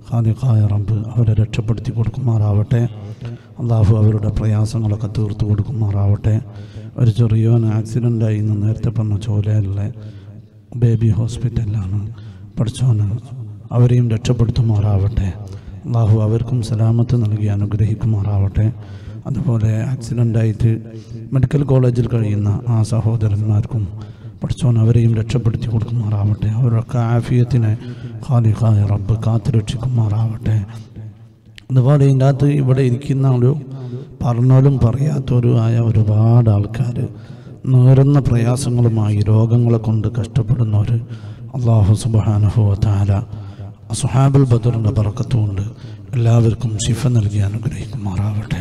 ഖാലിഖായ റബ്ബ് അവരെ രക്ഷപ്പെടുത്തി കൊടുക്കുമാറാവട്ടെ അള്ളാഹു അവരുടെ പ്രയാസങ്ങളൊക്കെ തീർത്തു കൊടുക്കുമാറാവട്ടെ ഒരു ചെറിയോൻ ആക്സിഡൻ്റായി എന്ന് നേരത്തെ പറഞ്ഞ ചോലയിലുള്ള ബേബി ഹോസ്പിറ്റലിലാണ് പഠിച്ചോന് അവരെയും രക്ഷപ്പെടുത്തുമാറാവട്ടെ അള്ളാഹു അവർക്കും സലാമത്ത് നൽകി അനുഗ്രഹിക്കുമാറാവട്ടെ അതുപോലെ ആക്സിഡൻ്റായിട്ട് മെഡിക്കൽ കോളേജിൽ കഴിയുന്ന ആ സഹോദരന്മാർക്കും പഠിച്ചോൻ അവരെയും രക്ഷപ്പെടുത്തി കൊടുക്കുമാറാവട്ടെ അവരൊക്കെ ആഫിയത്തിനെ ഖാലിഖായ റബ്ബ് കാത്തുരക്ഷിക്കുമാറാവട്ടെ അതുപോലെ ഇതിൻ്റെ അകത്ത് ഇവിടെ ഇരിക്കുന്ന ഒരു പറഞ്ഞാലും പറയാത്തവരും ആയ ഒരുപാട് ആൾക്കാർ നേറുന്ന പ്രയാസങ്ങളുമായി രോഗങ്ങളെ കൊണ്ട് കഷ്ടപ്പെടുന്നവർ അള്ളാഹു സുബാനുഭവത്താല സുഹാബുൽ ബദറിൻ്റെ പറക്കത്തുകൊണ്ട് എല്ലാവർക്കും ശിഫ നൽകി അനുഗ്രഹിക്കുമാറാവട്ടെ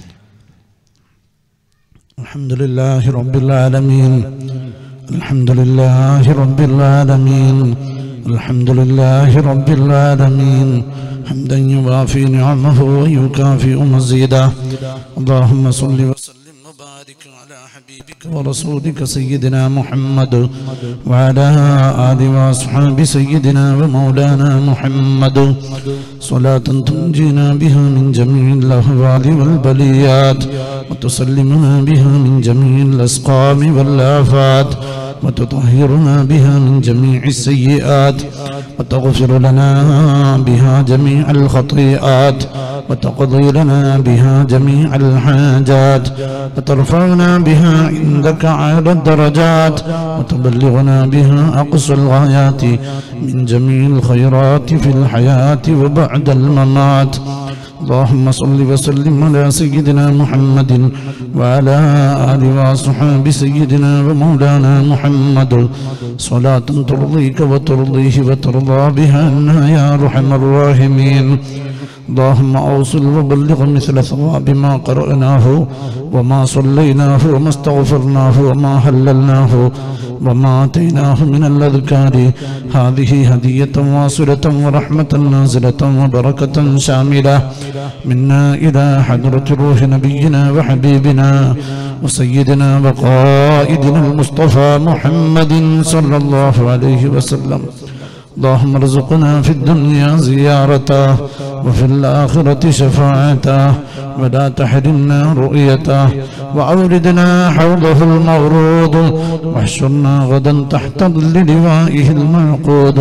الحمد لله رب العالمين الحمد لله رب العالمين الحمد لله رب العالمين حمدا يوافي نعمه ويكافئ مزيدا اللهم صل وسلم وبارك على حبيبك ورسولك سيدنا محمد وعلى آل وأصحاب سيدنا ومولانا محمد صلاة تنجينا بها من جميع الأهوال والبليات وتسلمنا بها من جميع الأسقام والآفات وتطهرنا بها من جميع السيئات وتغفر لنا بها جميع الخطيئات وتقضي لنا بها جميع الحاجات وترفعنا بها عندك على الدرجات وتبلغنا بها أقصى الغايات من جميع الخيرات في الحياة وبعد الممات اللهم صل وسلم على سيدنا محمد وعلى آل وأصحاب سيدنا ومولانا محمد صلاة ترضيك وترضيه وترضى بها عنا يا أرحم الراحمين اللهم أوصل وبلغ مثل ثواب ما قرأناه وما صليناه وما استغفرناه وما هللناه وما آتيناه من الأذكار هذه هدية واصلة ورحمة نازلة وبركة شاملة منا إلى حضرة روح نبينا وحبيبنا وسيدنا وقائدنا المصطفى محمد صلى الله عليه وسلم اللهم ارزقنا في الدنيا زيارته وفي الآخرة شفاعته ولا تحرمنا رؤيته وأوردنا حوضه المورود واحشرنا غدا تحت ظل لوائه المعقود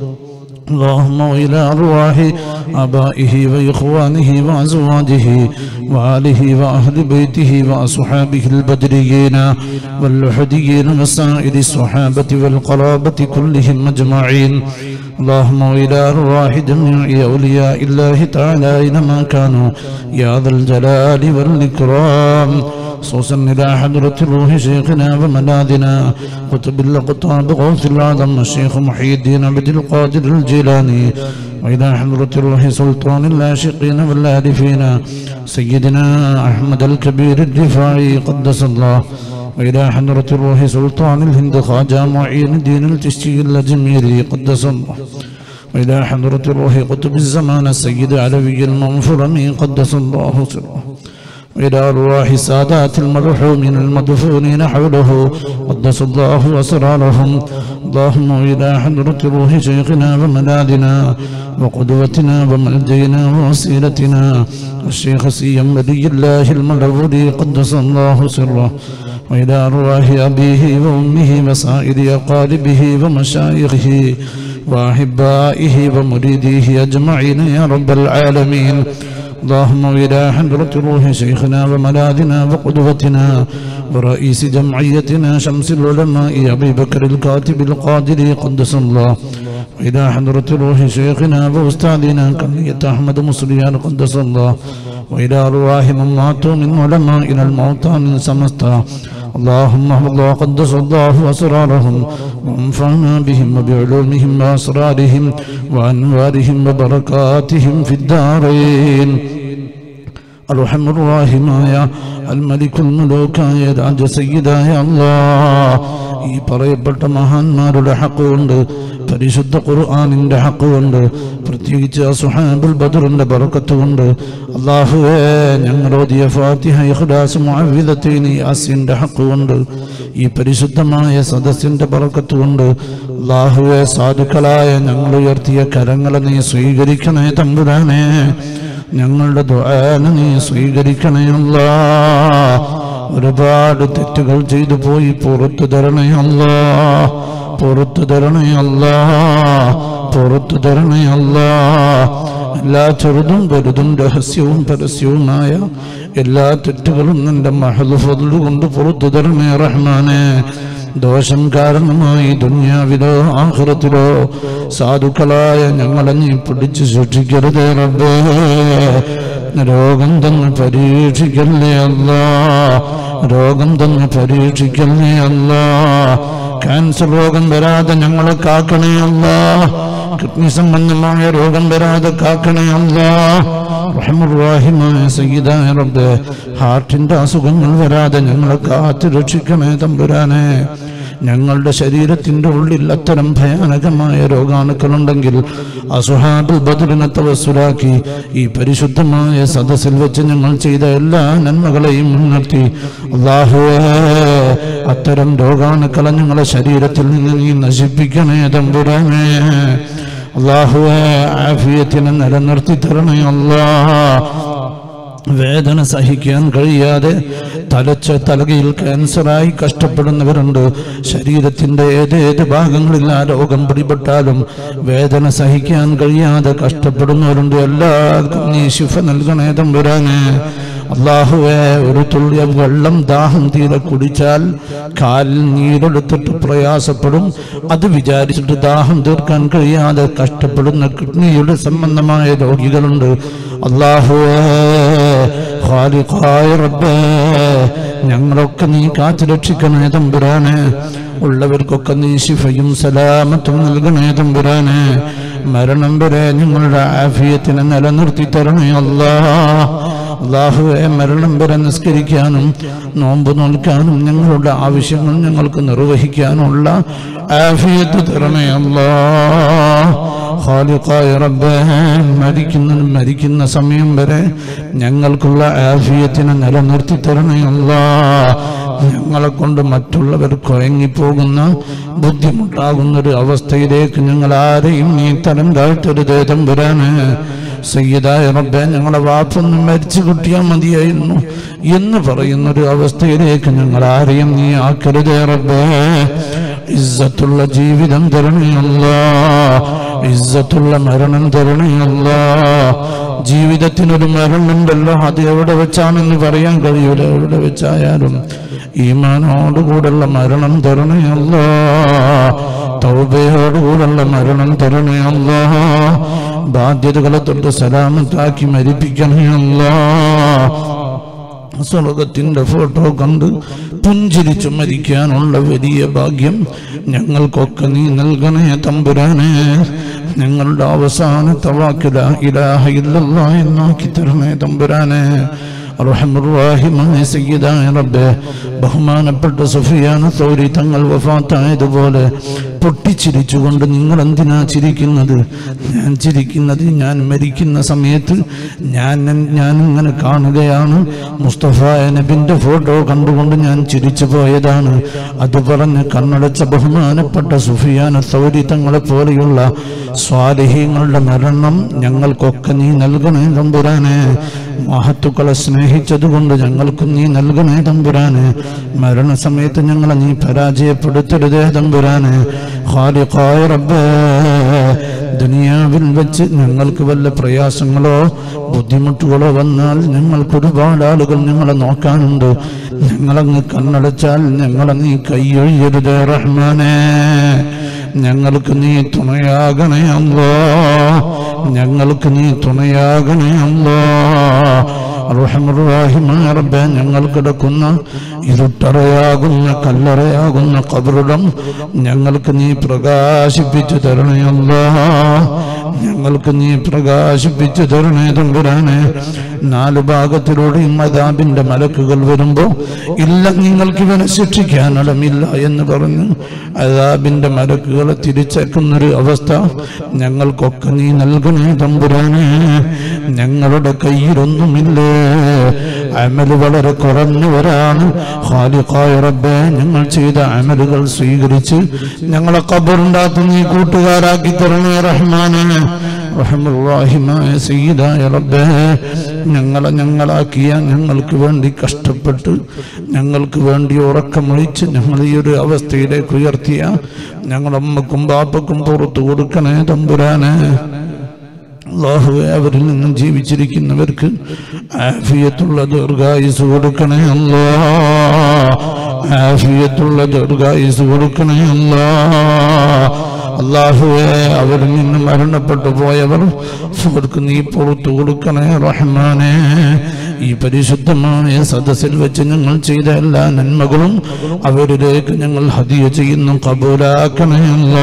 اللهم وإلى أرواح آبائه وإخوانه وأزواجه وآله وأهل بيته وأصحابه البدريين واللحديين وسائر الصحابة والقرابة كلهم أجمعين اللهم وإلى أرواح جميع أولياء الله تعالى أينما كانوا يا ذا الجلال والإكرام خصوصا إلى حضرة روح شيخنا وملاذنا قطب الأقطاب غوث العظم الشيخ محي الدين عبد القادر الجيلاني وإلى حضرة روح سلطان العاشقين والعارفين سيدنا أحمد الكبير الرفاعي قدس الله وإلى حضرة روح سلطان الهند خواجة معين الدين التشتي الأجميري قدس الله وإلى حضرة روح قطب الزمان السيد علوي المنفرمي قدس الله سره وإلى أرواح سادات المرحومين المدفونين حوله قدس الله أسرارهم اللهم إلى حضرة روح شيخنا وملاذنا وقدوتنا وملجئنا ووسيلتنا الشيخ سيم ولي الله الملعودي قدس الله سره وإلى أرواح أبيه وأمه وسائر أقاربه ومشايخه وأحبائه ومريديه أجمعين يا رب العالمين اللهم إلى حضرة روح شيخنا وملاذنا وقدوتنا ورئيس جمعيتنا شمس العلماء أبي بكر الكاتب القادر قدس الله وإلى حضرة روح شيخنا وأستاذنا كلية أحمد مصريان قدس الله وإلى أرواح من ماتوا من علمائنا الموتى من سمستا اللهم الله قدس الله أسرارهم وانفعنا بهم وبعلومهم وأسرارهم وأنوارهم وبركاتهم في الدارين അർഹമുറാഹിമായ അൽ മലിക്കുൽ മുലൂക്കായ രാജസയ്യിദായ അല്ലാ ഈ പറയപ്പെട്ട മഹാന്മാരുടെ ഹക്കുകൊണ്ട് പരിശുദ്ധ ഖുർആാനിന്റെ ഹക്കുകൊണ്ട് പ്രത്യേകിച്ച് സുഹാബുൽ ബദറിന്റെ ബറക്കത്ത് കൊണ്ട് അള്ളാഹുവേ ഞങ്ങളോദിയ ഫാത്തിഹ ഇഖ്ലാസ് മുഅവ്വിദത്തൈനി യാസിന്റെ ഹക്കുകൊണ്ട് ഈ പരിശുദ്ധമായ സദസ്സിന്റെ ബറക്കത്ത് കൊണ്ട് അള്ളാഹുവെ സാധുക്കളായ ഞങ്ങൾ ഉയർത്തിയ കരങ്ങളെ നീ സ്വീകരിക്കണേ തമ്പുരാനെ ഞങ്ങളുടെ ദ്വാന നീ സ്വീകരിക്കണേ അല്ലാ ഒരുപാട് തെറ്റുകൾ ചെയ്തു പോയി പുറത്തു തരണേ അല്ലാ പുറത്തു തരണേ അല്ലാ പുറത്തു തരണേ അല്ലാ എല്ലാ ചെറുതും വലുതും രഹസ്യവും പരസ്യവുമായ എല്ലാ തെറ്റുകളും നിന്റെ മഹൽ ഫضل കൊണ്ട് പുറത്തു തരണേ റഹ്മാനെ ദോഷം കാരണമായി ദുന്യാവിലോ ആഹ്റത്തിലോ സാധുക്കളായ ഞങ്ങളെ നീ പിടിച്ചു സൂക്ഷിക്കരുതേ റബ്ബേ രോഗം തന്നെ പരീക്ഷിക്കല്ലേ അല്ല രോഗം തന്നെ പരീക്ഷിക്കല്ലേ അല്ല ക്യാൻസർ രോഗം വരാതെ ഞങ്ങളെ കാക്കണേ അല്ല കിഡ്നി സംബന്ധമായ രോഗം വരാതെ കാക്കണേ അല്ല റഹ്മുറാഹിമായ സയ്യിദായ റബ്ബേ ഹാർട്ടിന്റെ അസുഖങ്ങൾ വരാതെ ഞങ്ങളെ കാത്തു രക്ഷിക്കണേ തമ്പുരാനെ ഞങ്ങളുടെ ശരീരത്തിന്റെ ഉള്ളിൽ അത്തരം ഭയാനകമായ രോഗാണുക്കളുണ്ടെങ്കിൽ അസുഹാബുൽ ബദറിനെ തവസുലാക്കി ഈ പരിശുദ്ധമായ സദസ്സിൽ വെച്ച് ഞങ്ങൾ ചെയ്ത എല്ലാ നന്മകളെയും മുൻനിർത്തി അള്ളാഹുവേ അത്തരം രോഗാണുക്കളെ ഞങ്ങളുടെ ശരീരത്തിൽ നിന്ന് നീ നശിപ്പിക്കണേ തമ്പുരാനെ അള്ളാഹുവേ ആഫിയത്തിനെ നിലനിർത്തി തരണേ അല്ലാ വേദന സഹിക്കാൻ കഴിയാതെ തലച്ച തലകയിൽ ക്യാൻസറായി കഷ്ടപ്പെടുന്നവരുണ്ട് ശരീരത്തിന്റെ ഏതേത് ഭാഗങ്ങളിൽ ആ രോഗം പിടിപെട്ടാലും വേദന സഹിക്കാൻ കഴിയാതെ കഷ്ടപ്പെടുന്നവരുണ്ട് എല്ലാവർക്കും നീ ശിഫ നൽകണേ തമ്പുരാനെ അള്ളാഹുവെ ഒരു തുള്ളിയ വെള്ളം ദാഹം തീരെ കുടിച്ചാൽ കാലിൽ നീരെടുത്തിട്ട് പ്രയാസപ്പെടും അത് വിചാരിച്ചിട്ട് ദാഹം തീർക്കാൻ കഴിയാതെ കഷ്ടപ്പെടുന്ന കിഡ്നിയുടെ സംബന്ധമായ രോഗികളുണ്ട് അള്ളാഹുവേ ഖാലിഖായ റബ്ബേ ഞങ്ങളൊക്കെ നീ കാത്തു രക്ഷിക്കണേ തമ്പുരാനെ ഉള്ളവർക്കൊക്കെ നീ ശിഫയും സലാമത്തും നൽകണേ തമ്പുരാനെ മരണം വരെ ഞങ്ങളുടെ ആഫിയത്തിനെ നിലനിർത്തി തരണേ അല്ലാ അള്ളാഹുവെ മരണം വരെ നിസ്കരിക്കാനും നോമ്പ് നോൽക്കാനും ഞങ്ങളുടെ ആവശ്യങ്ങൾ ഞങ്ങൾക്ക് നിർവഹിക്കാനുള്ള ആഫിയത്ത് തരണേ അല്ലാ ഖാലിഖായ റബ്ബേ മരിക്കുന്ന മരിക്കുന്ന സമയം വരെ ഞങ്ങൾക്കുള്ള ആഫിയത്തിനെ നിലനിർത്തി തരണേ അല്ലാ ഞങ്ങളെ കൊണ്ട് മറ്റുള്ളവർ കുഴങ്ങിപ്പോകുന്ന ബുദ്ധിമുട്ടാകുന്ന ഒരു അവസ്ഥയിലേക്ക് ഞങ്ങൾ ആരെയും നീ തരം താഴ്ത്തരുതേ തമ്പുരാന് സയ്യിദായ റബ്ബെ ഞങ്ങളെ വാപ്പൊന്നും മരിച്ചു കിട്ടിയാൽ മതിയായിരുന്നു എന്ന് പറയുന്ന ഒരു അവസ്ഥയിലേക്ക് ഞങ്ങൾ ആരെയും നീ ആക്കരുതേ റബ്ബേ ഇസ്സത്തുള്ള ജീവിതം തരണയല്ല ഇസ്സത്തുള്ള മരണം തരണയല്ല ജീവിതത്തിനൊരു മരണമുണ്ടല്ലോ അത് എവിടെ വെച്ചാണെന്ന് പറയാൻ കഴിയൂല എവിടെ വെച്ചായാലും ഈമാനോടുകൂടെയുള്ള മരണം തരണയല്ല തൗബയോടുകൂടെയുള്ള മരണം തരണയല്ല ബാധ്യതകളെ തൊട്ട് സലാമത്താക്കി മരിപ്പിക്കണയല്ല സ്വർഗത്തിന്റെ ഫോട്ടോ കണ്ട് പുഞ്ചിരിച്ചു മരിക്കാനുള്ള വലിയ ഭാഗ്യം ഞങ്ങൾക്കൊക്കെ നീ നൽകണേ തമ്പുരാനെ ഞങ്ങളുടെ അവസാനത്തെ വാക്കില ഇലാഹ ഇല്ലല്ലാ എന്നാക്കി തരണേ തമ്പുരാനെ റഹമുറാഹിമായ സയ്യിദായ റബ്ബെ ബഹുമാനപ്പെട്ട സുഫിയാന സൗരി തങ്ങൾ വഫാത്തായതുപോലെ പൊട്ടിച്ചിരിച്ചുകൊണ്ട് നിങ്ങൾ എന്തിനാ ചിരിക്കുന്നത് ഞാൻ ചിരിക്കുന്നത് ഞാൻ മരിക്കുന്ന സമയത്ത് ഞാൻ ഞാൻ ഇങ്ങനെ കാണുകയാണ് മുസ്തഫ നബിന്റെ ഫോട്ടോ കണ്ടുകൊണ്ട് ഞാൻ ചിരിച്ചു പോയതാണ് അത് പറഞ്ഞ് കണ്ണടച്ച ബഹുമാനപ്പെട്ട സുഫിയാന സൗരി തങ്ങളെ പോലെയുള്ള സ്വാലിഹ്യങ്ങളുടെ മരണം ഞങ്ങൾക്കൊക്കെ നീ നൽകണേ തമ്പുരാനെ മഹത്തുക്കളെ സ്നേഹിച്ചതുകൊണ്ട് ഞങ്ങൾക്കും നീ നൽകണേ തമ്പുരാന് മരണസമയത്ത് ഞങ്ങളെ നീ പരാജയപ്പെടുത്തരുതേ തമ്പുരാന് ഖാലിഖായ റബ്ബേ ദുനിയാവിൽ വെച്ച് ഞങ്ങൾക്ക് വല്ല പ്രയാസങ്ങളോ ബുദ്ധിമുട്ടുകളോ വന്നാൽ ഞങ്ങൾക്ക് ഒരുപാട് ആളുകൾ ഞങ്ങളെ നോക്കാനുണ്ട് ഞങ്ങളങ്ങ് കണ്ണടച്ചാൽ ഞങ്ങളെ നീ കൈയൊഴിയരുതേ റഹ്മാനേ ഞങ്ങൾക്ക് നീ തുണയാകണേ അല്ലോ ഞങ്ങൾക്ക് നീ തുണയാകണേ അല്ലോ റഹമുറാഹിമായ റബ്ബേ ഞങ്ങൾ കിടക്കുന്ന ഇരുട്ടറയാകുന്ന കല്ലറയാകുന്ന കബറിടം ഞങ്ങൾക്ക് നീ പ്രകാശിപ്പിച്ചു തരണയല്ല ഞങ്ങൾ ഞങ്ങൾക്ക് നീ പ്രകാശിപ്പിച്ചു തരണേ തമ്പുരാനെ നാല് ഭാഗത്തിലൂടെയും അതാബിന്റെ മലക്കുകൾ വരുമ്പോ ഇല്ല നിങ്ങൾക്ക് ഇവനെ ശിക്ഷിക്കാൻ ഇടമില്ല എന്ന് പറഞ്ഞ് അതാബിന്റെ മലക്കുകളെ തിരിച്ചേക്കുന്നൊരു അവസ്ഥ ഞങ്ങൾക്കൊക്കെ നീ നൽകണേ തമ്പുരാനെ ഞങ്ങളുടെ കയ്യിലൊന്നുമില്ലേ അമല് വളരെ കുറഞ്ഞവരാണ് ഖാലിഖായ റബ്ബേ ഞങ്ങൾ ചെയ്ത അമലുകൾ സ്വീകരിച്ച് ഞങ്ങളെ കബറുണ്ടാത്ത് നീ കൂട്ടുകാരാക്കി തരണേ റഹ്മാനെ റഹമുറാഹിമായ സയ്യിദായ റബ്ബേ ഞങ്ങളെ ഞങ്ങളാക്കിയ ഞങ്ങൾക്ക് വേണ്ടി കഷ്ടപ്പെട്ട് ഞങ്ങൾക്ക് വേണ്ടി ഉറക്കമൊഴിച്ച് ഞങ്ങൾ ഈ ഒരു അവസ്ഥയിലേക്ക് ഉയർത്തിയ ഞങ്ങളമ്മക്കും ബാപ്പക്കും പുറത്തു കൊടുക്കണേ തമ്പുരാനെ അള്ളാഹുവെ അവരിൽ നിന്നും ജീവിച്ചിരിക്കുന്നവർക്ക് ആഫിയത്തുള്ള ദീർഘായുസ് കൊടുക്കണേ അല്ലാ ആഫിയത്തുള്ള ദീർഘായുസ് കൊടുക്കണേ അല്ലാ അള്ളാഹുവെ അവരിൽ നിന്ന് മരണപ്പെട്ടു പോയവർ അവർക്ക് നീ പുറത്തു കൊടുക്കണേ റഹ്മാനെ ഈ പരിശുദ്ധമായ സദസ്സിൽ വെച്ച് ഞങ്ങൾ ചെയ്ത എല്ലാ നന്മകളും അവരിലേക്ക് ഞങ്ങൾ ഹദിയ ചെയ്യുന്നു കബൂലാക്കണേ അല്ലാ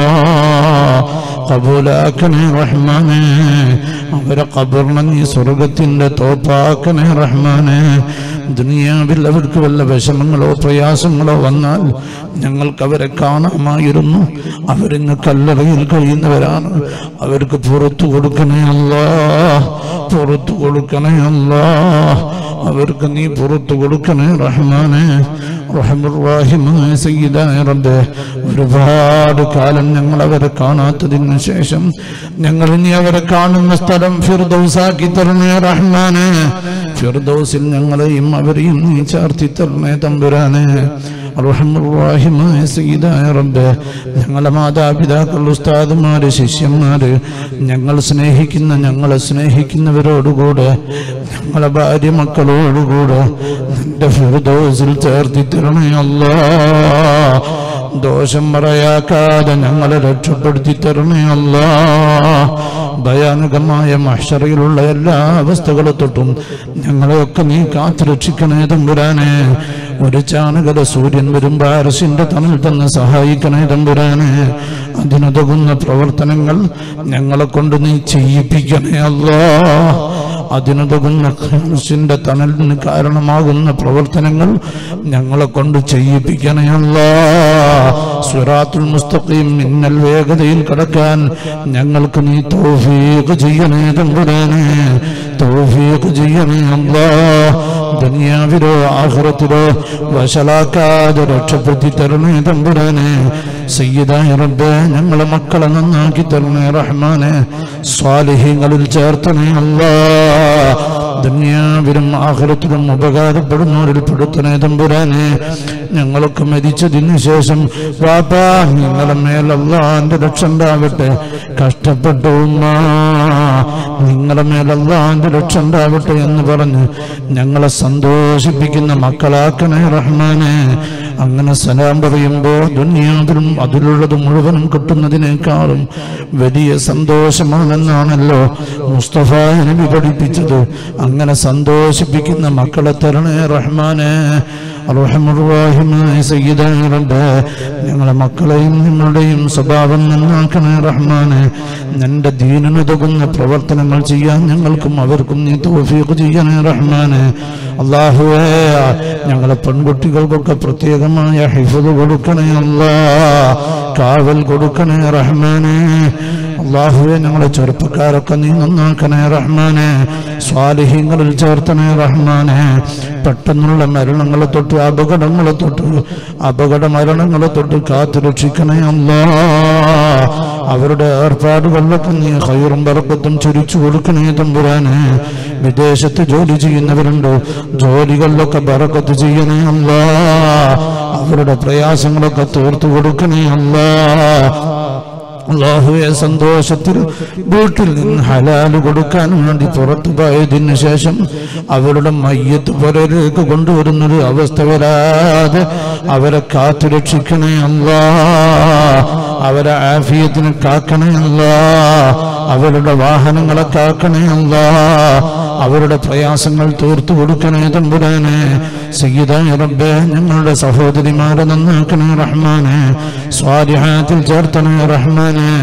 കബൂലാക്കണേ റഹ്മാനെ അവരെ കബറിനെ നീ സ്വർഗത്തിന്റെ തോപ്പാക്കണേ റഹ്മാനെ ദുനിയാവിൽ അവർക്ക് വല്ല വിഷമങ്ങളോ പ്രയാസങ്ങളോ വന്നാൽ ഞങ്ങൾക്ക് അവരെ കാണാമായിരുന്നു അവരിന്ന് കല്ലറയിൽ കഴിയുന്നവരാണ് അവർക്ക് പുറത്തു കൊടുക്കണേ അല്ലാ പുറത്തു കൊടുക്കണേ അല്ലാ അവർക്ക് നീ പുറത്തു കൊടുക്കണേ റഹ്മാനെ റഹമുറാഹിമായ സയ്യിദായ റബ്ബേ ഒരുപാട് കാലം ഞങ്ങൾ അവരെ കാണാത്തതിന് ശേഷം ഞങ്ങൾ ഇനി അവരെ കാണുന്ന സ്ഥലം ഫിർദൗസാക്കി തരണേ റഹ്മാനെ ഫിർദൗസിൽ ഞങ്ങളെയും അവരെയും നീ ചാർത്തി തരണേ തമ്പുരാനെ റഹമുറാഹിമായ സയ്യിദായ റബ്ബേ ഞങ്ങളെ മാതാപിതാക്കൾ ഉസ്താദുമാര് ശിഷ്യന്മാര് ഞങ്ങൾ സ്നേഹിക്കുന്ന ഞങ്ങളെ സ്നേഹിക്കുന്നവരോടുകൂടെ ഞങ്ങളെ ഭാര്യ മക്കളോടുകൂടെ നിന്റെ ഫിർദൗസിൽ ചേർത്തി തരണേ അല്ലാ ദോഷം പറയാക്കാതെ ഞങ്ങളെ രക്ഷപ്പെടുത്തി തരണേ അല്ലാ ഭയാനകമായ മഹ്ഷറയിലുള്ള എല്ലാ അവസ്ഥകളെ തൊട്ടും ഞങ്ങളെയൊക്കെ നീ കാത്തു രക്ഷിക്കണേ തമ്പുരാനെ ഒരു ചാണകത സൂര്യൻ വരുമ്പോ അരസിന്റെ തണൽ തന്നെ സഹായിക്കണേ തമ്പുരാനെ അതിനുതകുന്ന പ്രവർത്തനങ്ങൾ ഞങ്ങളെ കൊണ്ട് നീ ചെയ്യിപ്പിക്കണേ അല്ലാ അതിനുതകുന്ന ഖുർസിന്റെ തണലിന് കാരണമാകുന്ന പ്രവർത്തനങ്ങൾ ഞങ്ങളെ കൊണ്ട് ചെയ്യിപ്പിക്കണയല്ല സുറാത്തുൽ മുസ്തഖീം മിന്നൽ വേഗതയിൽ കടക്കാൻ ഞങ്ങൾക്ക് നീ തൗഫീഖ് ചെയ്യണേ തമ്പുരാനെ തൗഫീഖ് ചെയ്യണേ അല്ലാ ദുനിയാവിലോ ആഖിറത്തിലോ വശലാക്കാതെ രക്ഷപ്പെടുത്തി തരണേ തമ്പുരാനെ സയ്യിദായ റബ്ബേ ഞങ്ങളെ മക്കളെ നന്നാക്കി തരണേ റഹ്മാനെ സ്വാലിഹ്യങ്ങളിൽ ചേർത്തണേ അല്ലാ ദുനിയാവിലും ആഹ്ലത്തിലും ഉപകാരപ്പെടുന്നവരിൽ പെടുത്തണേ തമ്പുരാനെ ഞങ്ങളൊക്കെ മരിച്ചതിന് ശേഷം വാപ്പാ നിങ്ങളെ മേലല്ലാന്റെ രക്ഷണ്ടാവട്ടെ കഷ്ടപ്പെട്ടു ഉമ്മ നിങ്ങളെ മേലല്ലാന്റെ രക്ഷണ്ടാവട്ടെ എന്ന് പറഞ്ഞ് ഞങ്ങളെ സന്തോഷിപ്പിക്കുന്ന മക്കളാക്കണേ റഹ്മാനെ അങ്ങനെ സലാം പറയുമ്പോൾ ദുനിയാവിലും അതിലുള്ളത് മുഴുവനും കിട്ടുന്നതിനേക്കാളും വലിയ സന്തോഷമാണെന്നാണല്ലോ മുസ്തഫ നബി പഠിപ്പിച്ചത് അങ്ങനെ സന്തോഷിപ്പിക്കുന്ന മക്കളെ തരണേ റഹ്മാനെ റഹമുറാഹിമായ സയ്യിദായ റബ്ബേ ഞങ്ങളെ മക്കളെയും നിങ്ങളുടെയും സ്വഭാവം നന്നാക്കണേ റഹ്മാനെ നിന്റെ ദീനനുതകുന്ന പ്രവർത്തനങ്ങൾ ചെയ്യാൻ ഞങ്ങൾക്കും അവർക്കും നീ തോഫീഖ് ചെയ്യണേ റഹ്മാനെ അള്ളാഹുവേ ഞങ്ങളെ പെൺകുട്ടികൾക്കൊക്കെ പ്രത്യേകമായ ഹിഫത് കൊടുക്കണേ അല്ലാ കാവൽ കൊടുക്കണേ റഹ്മാനെ അള്ളാഹുവെ ഞങ്ങളെ ചെറുപ്പക്കാരൊക്കെ നീ നന്നാക്കണേ റഹ്മാനെ സ്വാലിഹ്യങ്ങളിൽ ചേർത്തണേ റഹ്മാനെ പെട്ടെന്നുള്ള മരണങ്ങളെ തൊട്ട് അപകടങ്ങളെ തൊട്ട് അപകട മരണങ്ങളെ തൊട്ട് കാത്തു രക്ഷിക്കണേ അല്ലാ അവരുടെ ഏർപ്പാടുകളിലൊക്കെ നീ ഹൈറും പറക്കത്തും ചുരിച്ചു കൊടുക്കണേ തമ്പുരാനെ വിദേശത്ത് ജോലി ചെയ്യുന്നവരുണ്ട് ജോലികളിലൊക്കെ ബറക്കത്ത് ചെയ്യണേ അല്ലാ അവരുടെ പ്രയാസങ്ങളൊക്കെ തീർത്തു കൊടുക്കണേ അല്ലാ അള്ളാഹുവെ സന്തോഷത്തിൽ വീട്ടിൽ നിന്ന് ഹലാല് കൊടുക്കാൻ വേണ്ടി പുറത്തു പോയതിനു ശേഷം അവരുടെ മയ്യത്ത് പുരയിലേക്ക് കൊണ്ടുവരുന്നൊരു അവസ്ഥ വരാതെ അവരെ കാത്തു രക്ഷിക്കണേ അല്ലാ അവരെ ആഫിയത്തിന് കാക്കണേ അല്ലാ അവരുടെ വാഹനങ്ങളെ കാക്കണേ അല്ലാ അവരുടെ പ്രയാസങ്ങൾ തീർത്തു കൊടുക്കണേ തമ്പുരാനെ സയ്യിദായ റബ്ബേ ഞങ്ങളുടെ സഹോദരിമാരെ നന്നാക്കണേ റഹ്മാനെ സ്വാരിഹാത്തിൽ ചേർത്തണേ റഹ്മാനെ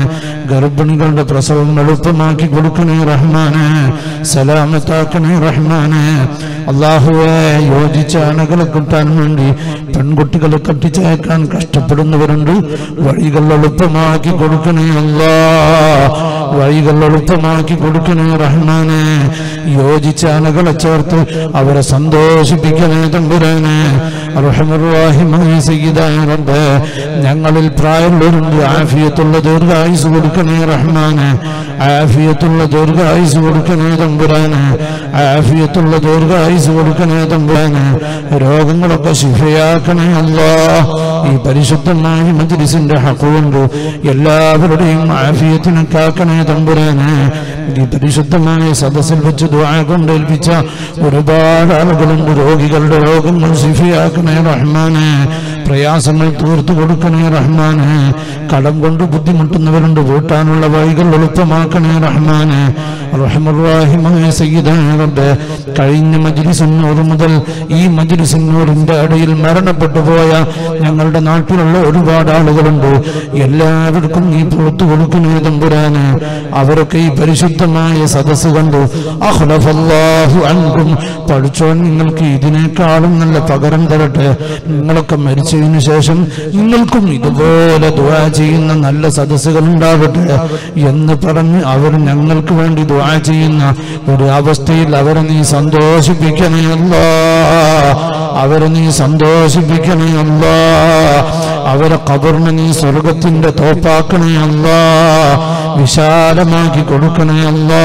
ഗർഭിണികളുടെ പ്രസവം എളുപ്പമാക്കി കൊടുക്കണേ റഹ്മാനെ സലാമത്താക്കണേ റഹ്മാനെ അള്ളാഹുവെ യോജിച്ച അണകളെ കിട്ടാൻ വേണ്ടി പെൺകുട്ടികളെ കട്ടിച്ചയക്കാൻ കഷ്ടപ്പെടുന്നവരുണ്ട് വഴികൾ എളുപ്പമാക്കി കൊടുക്കണേ അല്ലാ വഴികൾ എളുപ്പമാക്കി കൊടുക്കണേ റഹ്മാനെ യോജിച്ച അണകളെ ചേർത്ത് അവരെ സന്തോഷിപ്പിക്കണേ തമ്പുരാനെ റഹ്മറുവാഹിമായ സയ്യിദായ റബ്ബേ ഞങ്ങളിൽ പ്രായമുള്ളവരുണ്ട് ആഫിയത്തുള്ള ദീർഘായുസ് കൊടുക്കണേ റഹ്മാനെ ആഫിയത്തുള്ള ദീർഘായുസ് കൊടുക്കണേ തമ്പുരാനെ ആഫിയത്തുള്ള ദീർഘായുസ് കൊടുക്കണേ തമ്പുരാനെ രോഗങ്ങളൊക്കെ ശിഫയാക്കണേ അല്ലാ ഈ പരിശുദ്ധമായ മജ്ലിസിന്റെ ഹക്കുകൊണ്ട് എല്ലാവരുടെയും ആഫിയത്തിനെ കാക്കണേ തമ്പുരാനെ ഈ പരിശുദ്ധമായ സദസ്സിൽ വെച്ച് ദുആ കൊണ്ടേൽപ്പിച്ച ഒരുപാട് ആളുകളുണ്ട് രോഗികളുടെ രോഗങ്ങൾ ശിഫയാക്കണേ റഹ്മാനെ പ്രയാസങ്ങൾ തീർത്തു കൊടുക്കണേ റഹ്മാനെ കടം കൊണ്ട് ബുദ്ധിമുട്ടുന്നവരുണ്ട് വീട്ടാനുള്ള വഴികൾ എളുപ്പമാക്കണേ റഹ്മാനെ റഹ്മുറാഹിമായ സയ്യിദായ റബ്ബേ കഴിഞ്ഞ മജ്ലിസിന്നൂർ മുതൽ ഈ മജ്ലിസിന്നൂറിന്റെ ഇടയിൽ മരണപ്പെട്ടു പോയ ഞങ്ങളുടെ നാട്ടിലുള്ള ഒരുപാട് ആളുകളുണ്ട് എല്ലാവർക്കും നീ പുറത്തു കൊടുക്കണേ തമ്പുരാന് അവരൊക്കെ ഈ പരിശുദ്ധമായ സദസ്സ് കണ്ടു അഹ്ലഫല്ലാഹു അൻകും പഠിച്ചോൻ നിങ്ങൾക്ക് ഇതിനേക്കാളും നല്ല പകരം തരട്ടെ നിങ്ങളൊക്കെ മരിച്ചതിന് ശേഷം നിങ്ങൾക്കും ഇതുപോലെ ദുആ ചെയ്യുന്ന നല്ല സദസ്സുകൾ ഉണ്ടാവട്ടെ എന്ന് പറഞ്ഞ് അവർ ഞങ്ങൾക്ക് വേണ്ടി ദുആ ചെയ്യുന്ന ഒരു അവസ്ഥയിൽ അവരെ നീ സന്തോഷിപ്പിക്കണേ അല്ലാ അവരെ നീ സന്തോഷിപ്പിക്കണേ അല്ലാ അവരെ കബറിന് നീ സ്വർഗത്തിന്റെ തോപ്പാക്കണേ അല്ലാ വിശാലമാക്കി കൊടുക്കണേ അല്ലാ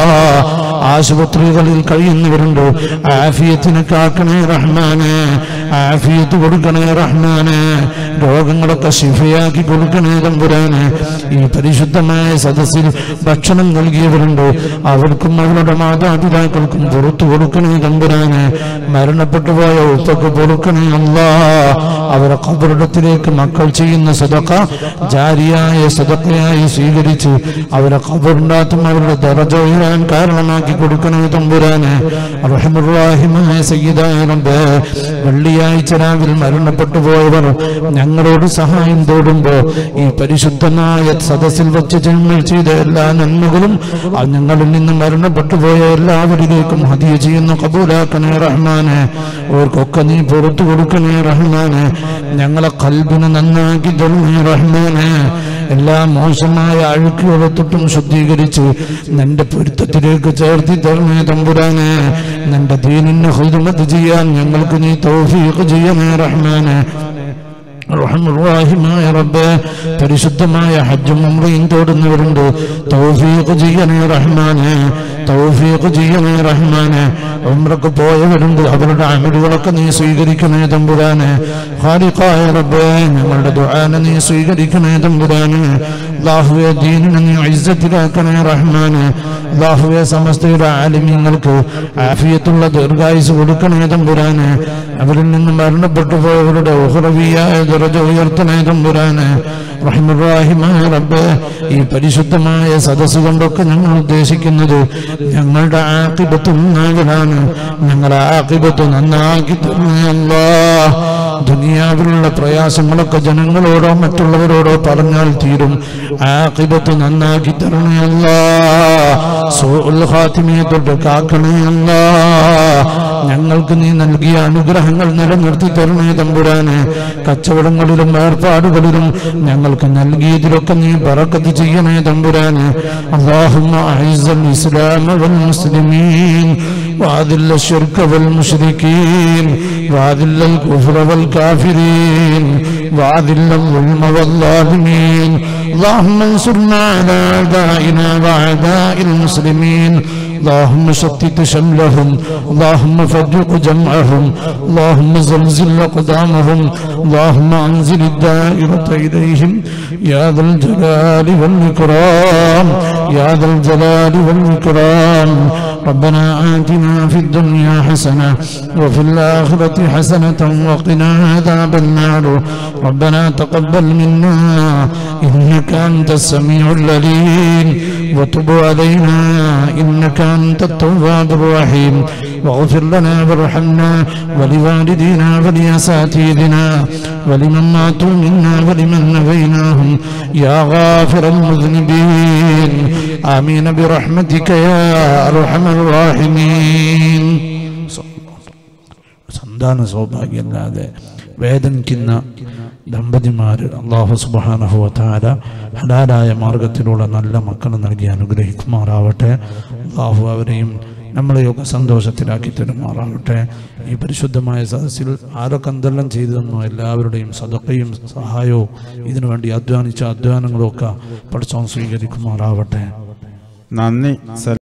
ആശുപത്രികളിൽ കഴിയുന്നവരുണ്ട് ആഫിയത്തിന് കാക്കണേ റഹ്മാനെ ആഫിയത്ത് കൊടുക്കണേ റഹ്മാനെ രോഗങ്ങളൊക്കെ ശിഫയാക്കി കൊടുക്കണേ തമ്പുരാനെ ഈ പരിശുദ്ധമായ സദസ്സിൽ ഭക്ഷണം നൽകിയവരുണ്ട് അവർക്കും അവരുടെ മാതാപിതാക്കൾക്കും പുറത്തു കൊടുക്കണേ തമ്പുരാനെ മരണപ്പെട്ടു പോയ ഉപ്പക്ക് പൊറുക്കണേ അല്ലാ അവരെ കബറിടത്തിലേക്ക് മക്കൾ ചെയ്യുന്ന സദക്ക ജാരിയായ സദക്കയായി സ്വീകരിച്ച് അവരെ കബറിണ്ടാത്തും അവരുടെ ദറജ ഉയരാൻ കാരണമാക്കി കൊടുക്കണേ തമ്പുരാനെ റഹമുറാഹിമായ സയ്യിദായ റബ്ബേ വെള്ളിയാഴ്ച രാവിലെ മരണപ്പെട്ടു പോയവർ ഞങ്ങളോട് സഹായം തേടുമ്പോ ഈ പരിശുദ്ധമായ സദസ്സിൽ വെച്ച് ഞങ്ങൾ ചെയ്ത എല്ലാ നന്മകളും ആ ഞങ്ങളിൽ നിന്ന് മരണപ്പെട്ടു പോയ എല്ലാവരിലേക്കും ഹദിയ ചെയ്യുന്ന കബൂലാക്കണേ റഹ്മാനെ അവർക്കൊക്കെ നീ പുറത്തു കൊടുക്കണേ റഹ്മാനെ ഞങ്ങളെ കൽബിനെ നന്നാക്കി തരണേ റഹ്മാനെ എല്ലാ മോശമായ അഴുക്കുകളെ തൊട്ടും ശുദ്ധീകരിച്ച് നിന്റെ പൊരുത്തത്തിലേക്ക് ചേർത്തി തരണേ തമ്പുരാനെ നിന്റെ ദീനിനെ ഹിദ്മത്ത് ചെയ്യാൻ ഞങ്ങൾക്ക് നീ തൗഫീഖ് ചെയ്യണേ റഹ്മാനെ റഹ്മുറാഹിമായ റബ്ബേ പരിശുദ്ധമായ ഹജ്ജും ഉംറയും തോടുന്നവരുണ്ട് തൗഫീഖ് ചെയ്യണേ റഹ്മാനെ തൗഫീഖ് ചെയ്യണേ റഹ്മാനെ ഉംറക്ക് പോയവരുണ്ട് അവരുടെ അമലുകളൊക്കെ നീ സ്വീകരിക്കണേ തമ്പുരാനെ ഖാലിഖായ റബ്ബേ ഞങ്ങളുടെ ദുആനെ നീ സ്വീകരിക്കണേ തമ്പുരാനെ അല്ലാഹുവേ ദീനിനെ നീ ഇസ്സത്തിലാക്കണേ റഹ്മാനെ അല്ലാഹുവേ സമസ്തയുടെ ആലിമ്യങ്ങൾക്ക് ആഫിയത്തുള്ള ദീർഘായുസ് കൊടുക്കണേ തമ്പുരാനെ അവരിൽ നിന്ന് മരണപ്പെട്ടു പോയവരുടെ ഉഹ്റവിയായ ദറജ ഉയർത്തണേ തമ്പുരാനെ റഹ്മുറാഹിമായ റബ്ബേ ഈ പരിശുദ്ധമായ സദസ്സ് കൊണ്ടൊക്കെ ഞങ്ങൾ ഉദ്ദേശിക്കുന്നത് ഞങ്ങളുടെ ആക്കിബത്ത് നന്നാകലാണ് ഞങ്ങളുടെ ആക്കിബത്ത് നന്നാക്കി തരണേ അല്ലാ ദുനിയാവിലുള്ള പ്രയാസങ്ങളൊക്കെ ജനങ്ങളോടോ മറ്റുള്ളവരോടോ പറഞ്ഞാൽ തീരും ആക്കിബത്ത് നന്നാക്കി തരണേ അല്ലാ സൂഉൽ ഖാത്തിമയെ തൊട്ട് കാക്കണേ അല്ലാ ഞങ്ങൾക്ക് നീ നൽകിയ അനുഗ്രഹങ്ങൾ നിലനിർത്തി തരണേ തമ്പുരാനെ കച്ചവടങ്ങളിലും ഏർപ്പാടുകളിലും ഞങ്ങൾക്ക് നൽകിയതിലൊക്കെ നീ ബറക്കത്ത് ചെയ്യണേ തമ്പുരാനെ اللهم أعز الإسلام والمسلمين وأذل الشرك والمشركين وأذل الكفر والكافرين وأذل الظلم والظالمين اللهم انصرنا على أعدائنا وأعداء المسلمين اللهم شتت شملهم اللهم فرق جمعهم اللهم زلزل أقدامهم اللهم أنزل الدائرة إليهم يا ذا الجلال والإكرام يا ذا الجلال والإكرام ربنا آتنا في الدنيا حسنة وفي الآخرة حسنة وقنا عذاب النار ربنا تقبل منا إنك أنت السميع العليم وتب علينا إنك أنت التواب الرحيم واغفر لنا وارحمنا ولوالدينا ولأساتذتنا ولمن ماتوا منا ولمن نبيناهم يا غافر المذنبين آمين برحمتك يا أرحم الراحمين സന്താന സൗഭാഗ്യമല്ലാതെ വേദനിക്കുന്ന ദമ്പതിമാർ അള്ളാഹു സുബാനഹുവത്താര ഹലാലായ മാർഗത്തിലൂടെ നല്ല മക്കളെ നൽകി അനുഗ്രഹിക്കുമാറാവട്ടെ അള്ളാഹു അവരെയും നമ്മളെയൊക്കെ സന്തോഷത്തിലാക്കി തരുമാറാവട്ടെ ഈ പരിശുദ്ധമായ സദസ്സിൽ ആരൊക്കെ എന്തെല്ലാം ചെയ്തതെന്നോ എല്ലാവരുടെയും സദക്കയും സഹായവും ഇതിനുവേണ്ടി അധ്വാനിച്ച അധ്വാനങ്ങളും ഒക്കെ പഠിച്ചോൻ സ്വീകരിക്കുമാറാവട്ടെ നന്ദി